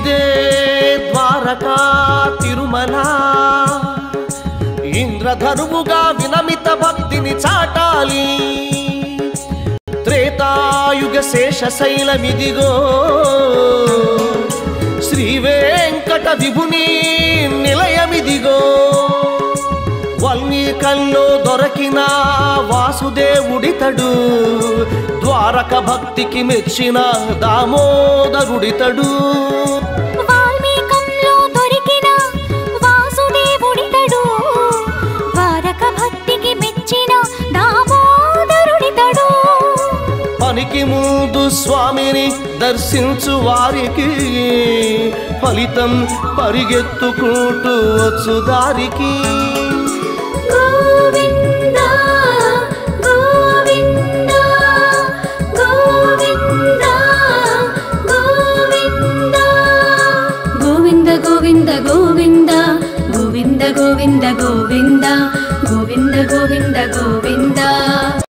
ఇదే ద్వారకా తిరుమల ఇంద్రధనువుగా వినమిత భక్తిని చాటాలి త్రేతాయుగ శేషశైలమిదిగో శ్రీ వెంకట విభుని నిలయమిదిగో వల్మీకల్లో దొరకిన వాసుదేవుడితడు ద్వారక భక్తికి మెచ్చిన దామోదరుడితడు వాల్మీకంలో దొరికిన వాసుదేవుడితడు ద్వారక భక్తికి మెచ్చిన దామోదరుడితడు పనికి ముందు స్వామిని దర్శించు వారికి ఫలితం పరిగెత్తుకుంటూ వచ్చు దారికి గోవింద గోవింద గోవింద గోవింద గోవింద గోవింద గోవింద గోవింద గోవింద గోవింద గోవింద గోవింద గోవింద